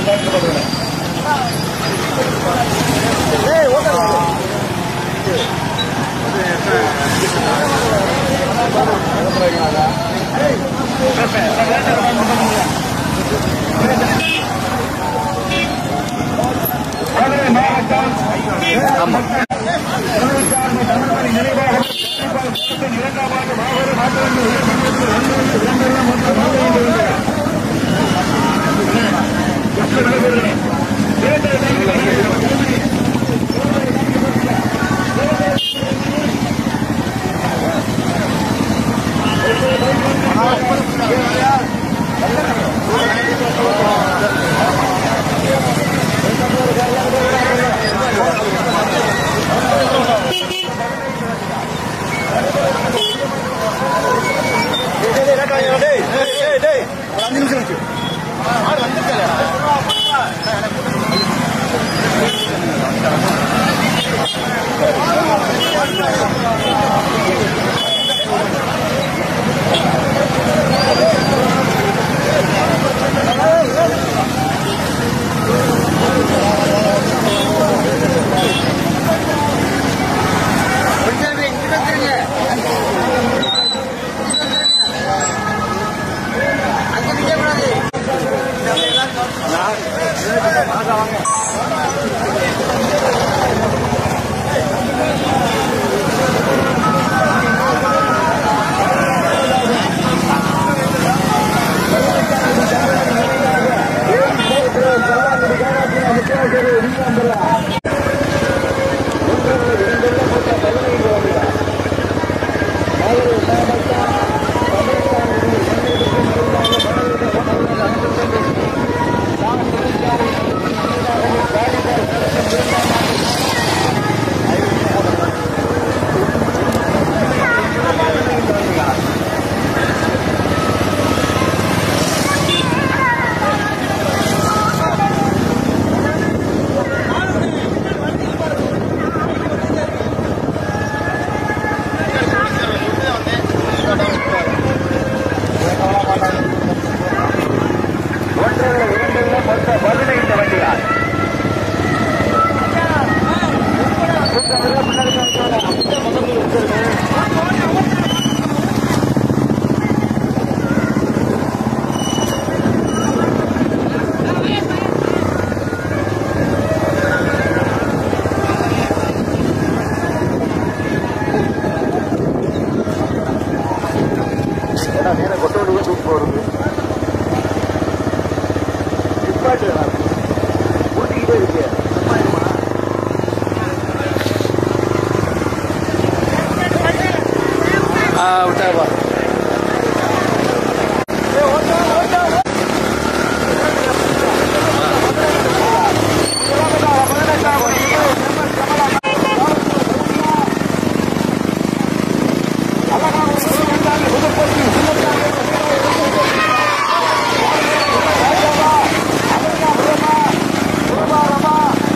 ஆ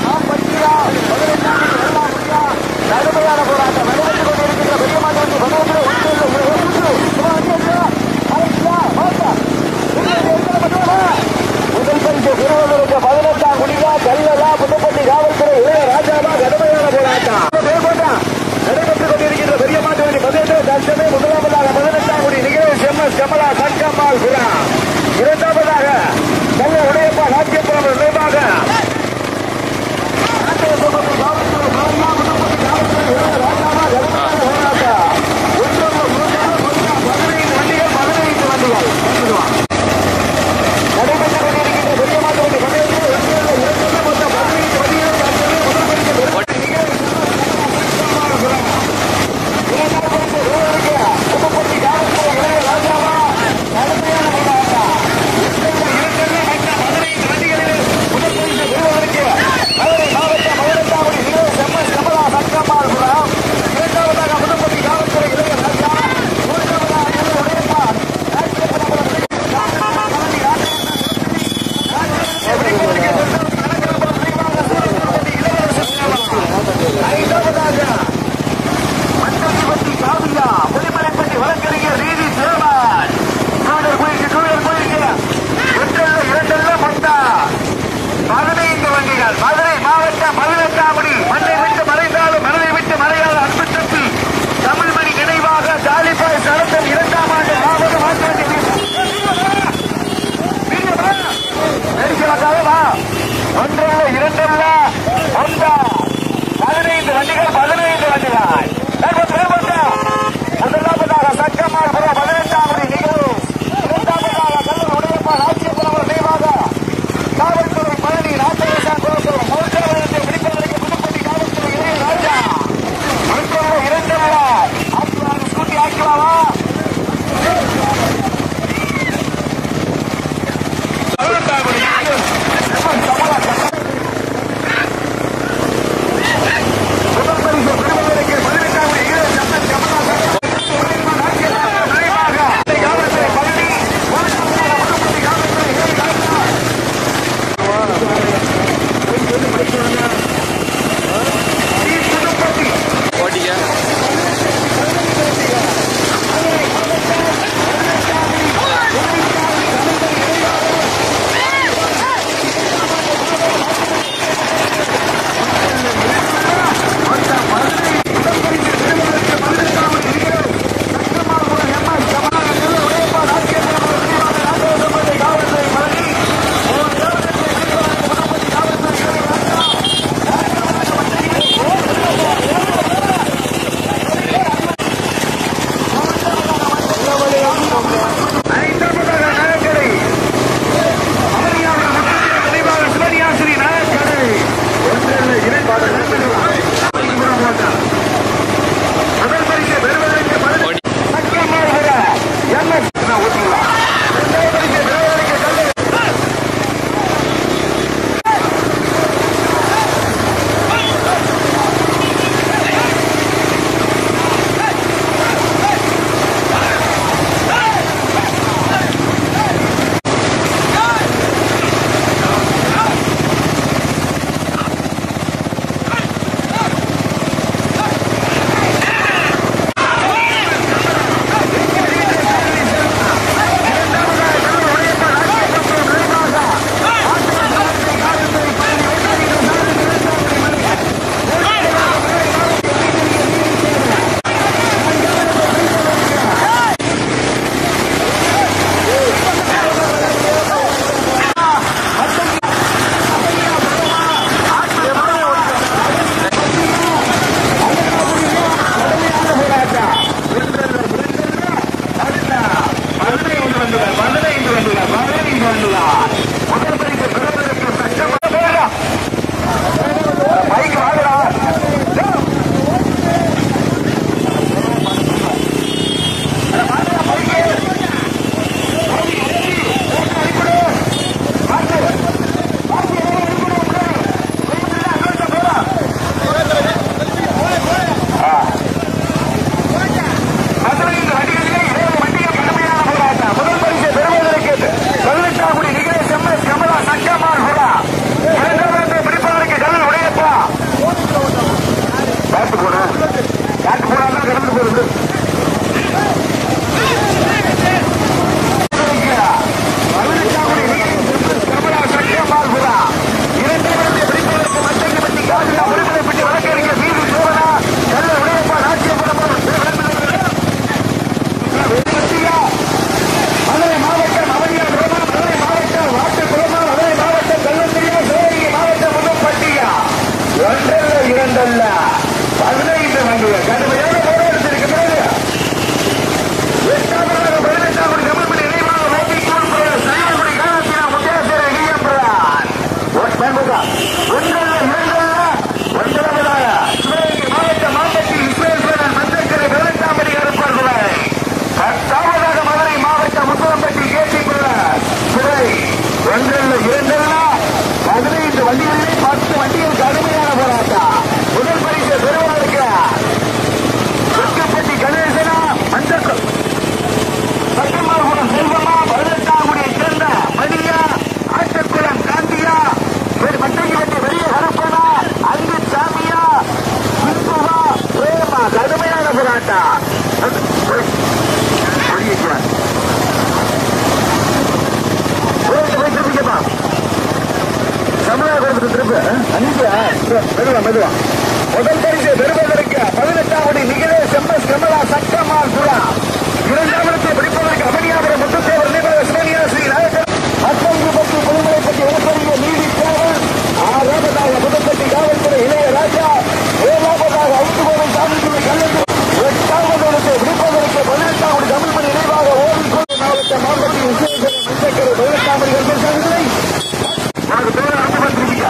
அஞ்சு அஞ்சு மெதுவா மெதுவா முதல் பரிசு பெறுவதற்கு பதினெட்டாம் கோடி நிகழேஷ் எம் எஸ் கமலா சக்கரமால் புறா இரண்டாம் இடத்தை பிடிப்பதற்கு அமனியாபுரம் முத்துத்தேவர் நிபுணர் சிவனியா ஸ்ரீ நாயக்கர் அத்தங்கு பற்றி குழுமலை பற்றி இளப்பரிய நீதி தேவர் ஆறாவதாக புதுப்பட்டி காவல்துறை இளைய ராஜா ஏழாவதாக அவுத்துக்கோவை சாமித்துறை கல்லூரி எட்டாவது இடத்தை பிடிப்பதற்கு பதினெட்டாம் கோடி தமிழ்மணி நினைவாக ஓடிக்கொண்டு மாவட்ட மாவட்ட விசேஷ மஞ்சக்கரை பதினெட்டாம் கோடி கல்பசாமிகளை உனக்கு பேர் அனுப்பி பண்ணிருக்கீங்க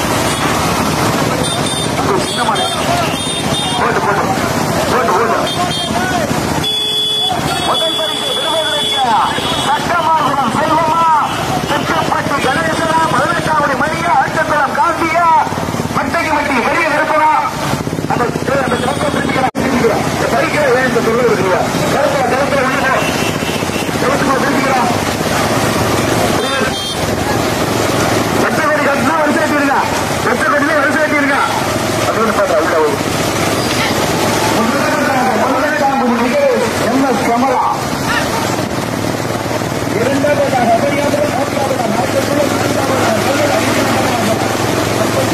சின்னமான போட்டு போட்டு போட்டு போட்டு முதல் பரிசு பெறுவதற்கு சட்டமாகுளம் செல்வமா தெற்கப்பட்டி கணேசனா பதினெட்டாவது மணியா ஆட்டத்தளம் காந்தியா மட்டகி மட்டி பெரிய நிரப்பனா அந்த அந்த கலப்பை பிரிச்சுக்கிறா பிரிச்சுக்கிறா பறிக்கிற வேணும் சொல்ல இருக்கிறா கலப்பா கலப்பை உள்ள கலப்பா பிரிச்சுக்கிறா வெட்டக்கொடி கட்டினா வரிசை கட்டிருக்கா வெட்டக்கொடியில வரிசை கட்டிருக்கா அப்படின்னு பார்த்தா உள்ள ஒரு எம் எஸ் கமலா இரண்டாவதாக அபரியாபுரம் மூன்றாவதாக நாட்டுக்குளம் நான்காவதாக கல்லூர் ஐந்தாவதாக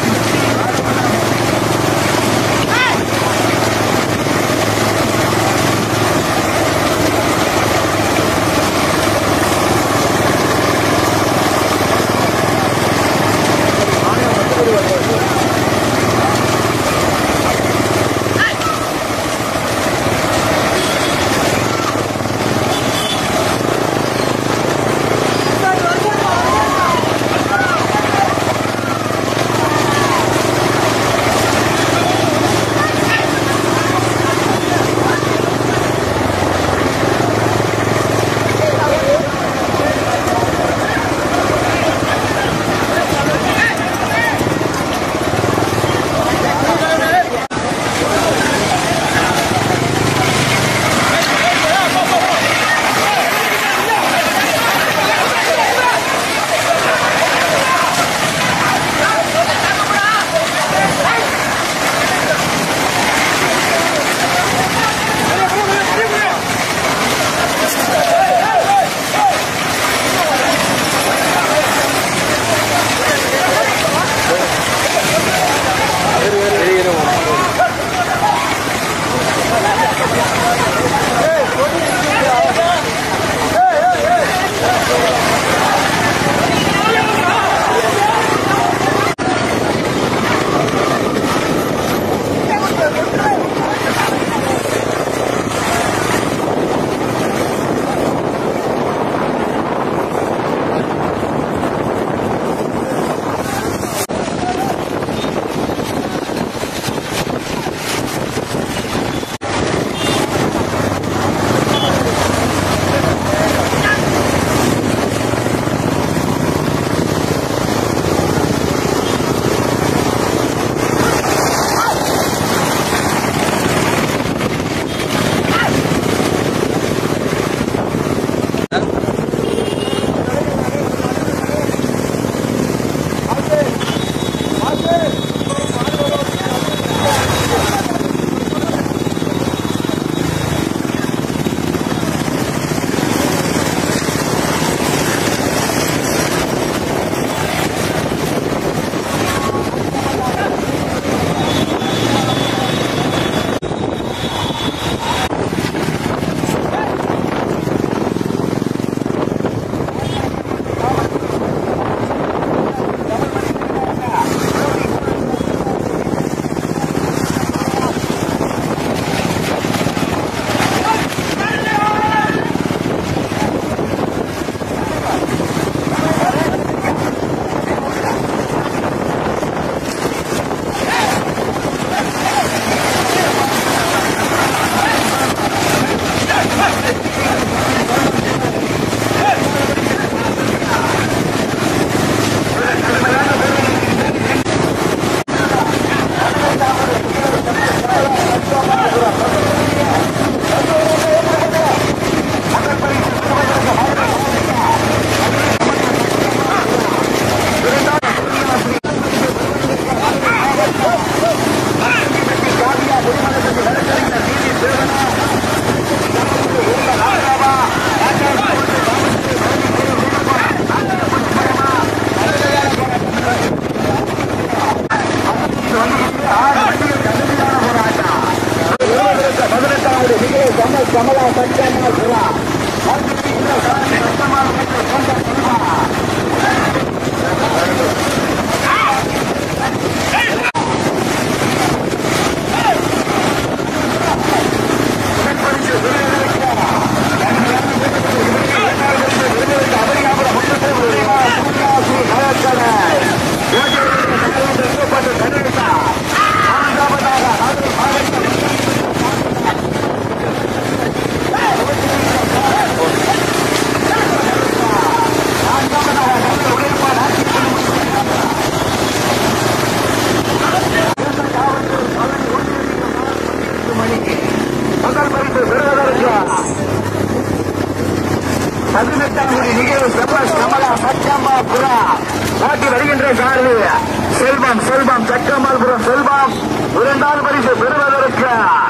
மாட்டி வருகின்ற சாரதி செல்வம் செல்வம் சக்கமால்புரம் செல்வம் இரண்டாவது பரிசு பெறுவதற்கு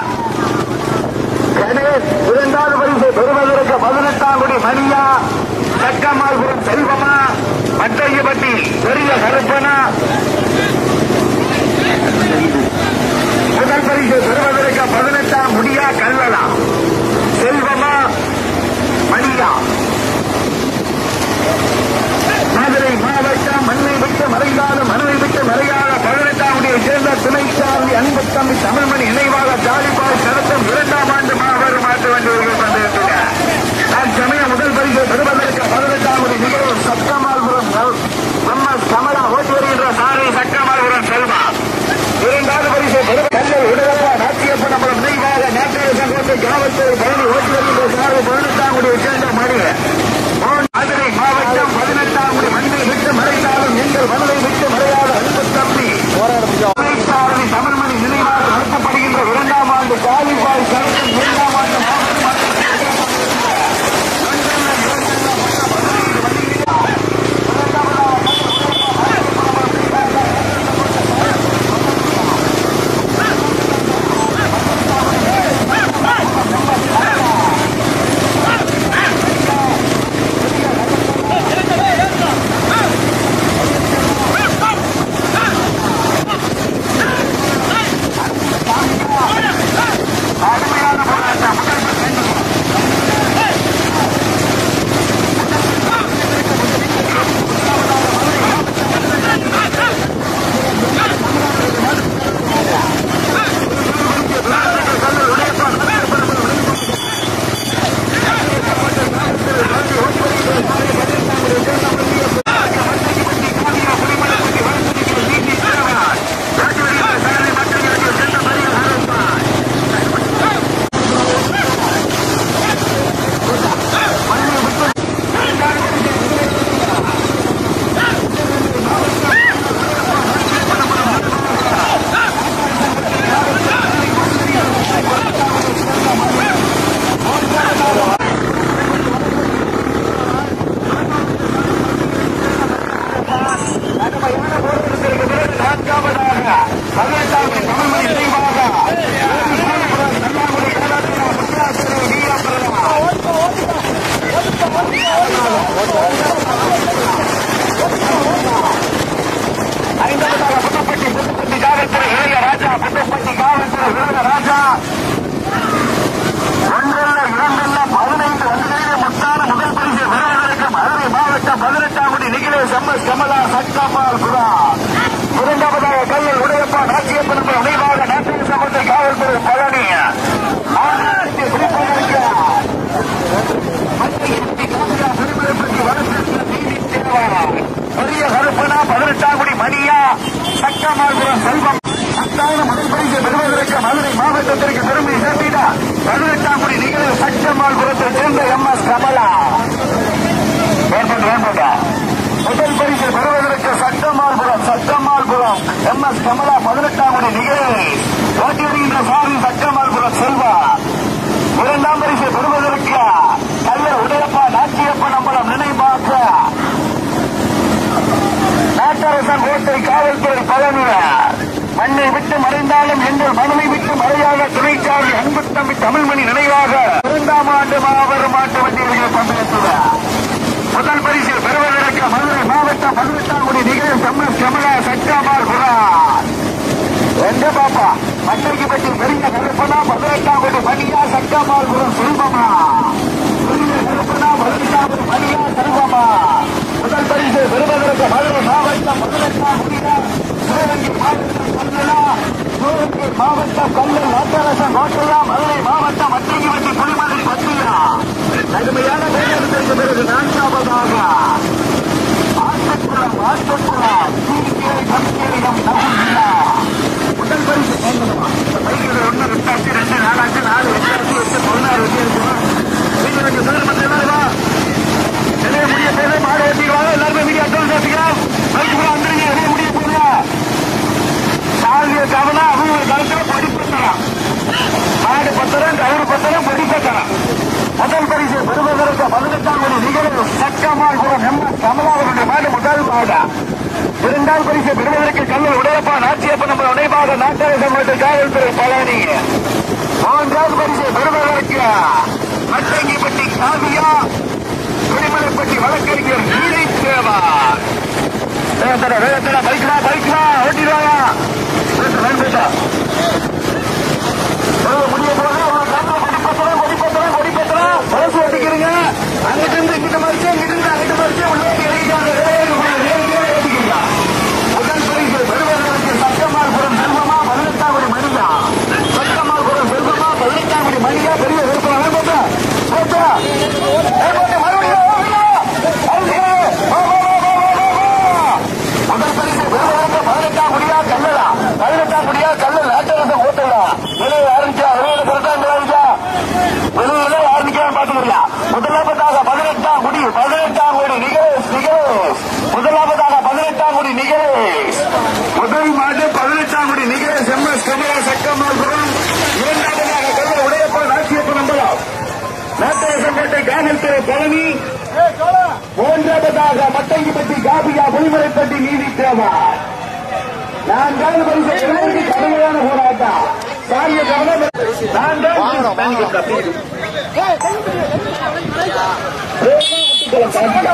கணேஷ் இரண்டாவது பரிசு பெறுவதற்கு பதினெட்டாம் குடி மணியா சக்கமால்புரம் செல்வமா மட்டையப்பட்டி பெரிய கருப்பனா முதல் பரிசு பெறுவதற்கு பதினெட்டாம் முடியா கல்லலா செல்வமா மணியா மதுரை மாவட்டம் மண்ணை விட்டு மறைந்தாலும் மனதை விட்டு மறையாத பதினெட்டாம் முடியை சேர்ந்த துணைச்சாமி அன்பு தம்பி தமிழ்மணி நினைவாக ஜாலிபாய் நடத்தும் இரண்டாம் ஆண்டு மாபெரும் மாற்று வண்டிகள் வந்திருக்கிறார் தற்சமயம் முதல் பரிசு பெறுவதற்கு பதினெட்டாம் முடி நிகழ்வு சக்கமால்புரம் எம் எஸ் கமலா ஓட்டி வருகின்ற சாரை சக்கமால்புரம் செல்வா இரண்டாவது பரிசு பெறுவ கல்லை உடலப்பா நாட்டியப்ப நம்மளும் நினைவாக நாட்டிய சங்கத்தை காவல்துறை பழனி ஓட்டி வருகின்ற சாரை பதினெட்டாம் முடியை சேர்ந்த மணி மதுரை மாவட்டம் பதினெட்டாம் முடி மண்ணை விட்டு மறைந்தாலும் எங்கள் மனதை விட்டு மறையாத அன்பு தம்பி துணைச்சாரதி தமிழ்மணி நினைவாக நடத்தப்படுகின்ற இரண்டாம் ஆண்டு காலிபாய் சரத்தின் இரண்டாம் ஆண்டு அருமையான போராட்டம் கடுமையான போராட்டத்திற்கு பிறகு நான்காவதாக பதினெட்டாம் தமிழ்மணி நினைவாக நல்லாமுறை கலாச்சார முத்தாசிரியர் வி. எம். பிரதமர். ஐந்தாவதாக புதுப்பட்டி புதுப்பட்டி காவல்துறை இளைய ராஜா புதுப்பட்டி காவல்துறை இளைய ராஜா ஒன்றல்ல இரண்டல்ல பதினைந்து வண்டிகளிலே முத்தான முதல் பரிசு பெறுவதற்கு மதுரை மாவட்டம் பதினெட்டாம் குடி நிகிலேஷ் எம் எஸ் கமலா சட்டமால் புரா இரண்டாவதாக கல்லல் உடையப்பா நாச்சியப்பன் என்ற நினைவாக நாட்டிய சமூகத்தை காவல்துறை பழனி ஆண்டாட்சி பிடிப்பதற்கு பெரிய கருப்பனா பதினெட்டாம் குடி மணியா சட்டமால்புரம் செல்வம் பத்தாயிரம் முதல் பரிசு பெறுவதற்கு மதுரை மாவட்டத்திற்கு பெருமை சேர்த்திட பதினெட்டாம் குடி நிகழ்வு சட்டமால்புரத்தை சேர்ந்த எம் எஸ் கமலா ஏற்பட்டு ஏற்பட்ட முதல் பரிசு பெறுவதற்கு சட்டமால்புரம் சட்டமால்புரம் எம் எஸ் கமலா பதினெட்டாம் குடி நிகழ்வு ஓட்டி வருகின்ற சாரி சட்டமால்புரம் செல்வா இரண்டாம் பரிசு பெறுவதற்கு கல்லர் உடையப்பா நாட்டியப்ப நம்மளம் நினைவாக்க நாட்டரசன் கோட்டை காவல்துறை பழனியார் மண்ணை விட்டு மறைந்தாலும் எங்கள் மனதை விட்டு மறையாத துணைச்சாமி அன்பு தம்பி தமிழ்மணி நினைவாக இரண்டாம் ஆண்டு மாபெரும் மாட்டு வண்டிகளை பங்கேற்றுள்ளார் முதல் பரிசு பெறுவதற்கு மதுரை மாவட்டம் பதினெட்டாம் குடி நிகழ்வு எம் எஸ் கமலா சட்டாமார் குரான் எங்க பாப்பா மட்டைக்கு பற்றி பெரிய கருப்பனா பதினெட்டாம் கோடி மணியா சட்டமால்புரம் செல்வமா பெரிய கருப்பனா பதினெட்டாம் கோடி மணியா செல்வமா முதல் பரிசு பெறுவதற்கு மதுரை மாவட்டம் பதினெட்டாம் குடியா சிவகங்கை மாவட்டம் கல்லலா சிவகங்கை மாவட்டம் கல்லல் நாட்டரசன் கோட்டலா மதுரை மாவட்டம் மட்டைக்கு பற்றி புலிமலை பத்தியா கடுமையான போராட்டத்திற்கு பிறகு நான்காவதாக ஆட்டக்குளம் ஆட்டக்குளம் தீக்கே கம்பீரம் நகுல்லா முதல் பரிசு வாங்கணுமா? இந்த பைக்குல ஒண்ணு ரெண்டாச்சு ரெண்டு நாலாச்சு நாலு எட்டாச்சு எட்டு பதினாறு வெட்டி இருக்குமா வீட்டுல வைக்க சொல்லுங்க மத்த எல்லாரும் வா வெளியே முடிய போது மாடு ஓட்டிடுவாங்க எல்லாருமே மீடியா அட்வான்ஸ் வச்சுக்கலாம் பைக்கு கூட வந்துருங்க வெளியே முடிய போகுது சாலிய கவனம் அவங்க கலத்துல படிப்பத்தரம் மாடு பத்திரம் கவுரு பத்திரம் படிப்பத்தரம் முதல் பரிசு பெறுவதற்கு பதினெட்டாம் கோடி நிகழ்வு சக்கமால் கூட நம்ம கமலாவருடைய மாடு முதல் மாடா இரண்டாம் பரிசு பெறுவதற்கு கல்லூர் உடையப்பா நாச்சியப்பன் நம்ம உடையமாக நாட்டரசு மற்றும் காவல்துறை பழனி மூன்றாம் பரிசு பெறுவதற்கு மட்டங்கிப்பட்டி காவியா குடிமலைப்பட்டி வழக்கறிஞர் நீரை சேவா வேகத்தட வேகத்தட பைக்ரா பைக்ரா ஓட்டிடுவாயா வேண்டுட்டா முடிய போது கொடி பத்திரம் கொடி பத்திரம் கொடி பத்திரம் பழசு ஓட்டிக்கிறீங்க அங்கிட்டு இருந்து இங்கிட்ட மறிச்சு இங்கிட்டு இருந்து அங்கிட்ட மறிச்சு உள்ளே ஓட்டிக்கிறீங்க முதல் பரிசு பெறுவதற்கு சட்டமார்புரம் செல்வமா பதினெட்டாவது மணியா சட்டமார்புரம் செல்வமா பதினெட்டாவது மணியா பெரிய விருப்பம் போட்டா போட்டா மறுபடியும் முதல் பரிசு பெறுவதற்கு பதினெட்டாம் முடியா கல்லலா பதினெட்டாம் முடியா கல்லல் நாட்டரசம் ஓட்டலா வெளியே ஆரம்பிச்சா வெளியில கரெக்டா ஆரம்பிச்சா வெளியில ஆரம்பிக்கலாம் பாத்துக்கலாம் முதலாவதாக பதினெட்டாம் குடி பதினெட்டாம் குடி நிகழேஷ் நிகழேஷ் முதலாவதாக பதினெட்டாம் குடி நிகழேஷ் முதல் மாடு பதினெட்டாம் குடி நிகழேஷ் எம் எஸ் கமலா சக்கமாபுரம் இரண்டாவதாக கல்ல உடையப்பன் நாச்சியப்பன் நம்பலாம் நாட்டரசம்பேட்டை காவல்துறை பழனி மூன்றாவதாக மட்டங்கிப்பட்டி காபியா புலிமலைப்பட்டி நீதி தேவார் நான்காவது பரிசு பெறுவதற்கு கடுமையான போராட்டம் சாரிய கவனம் நான்காவது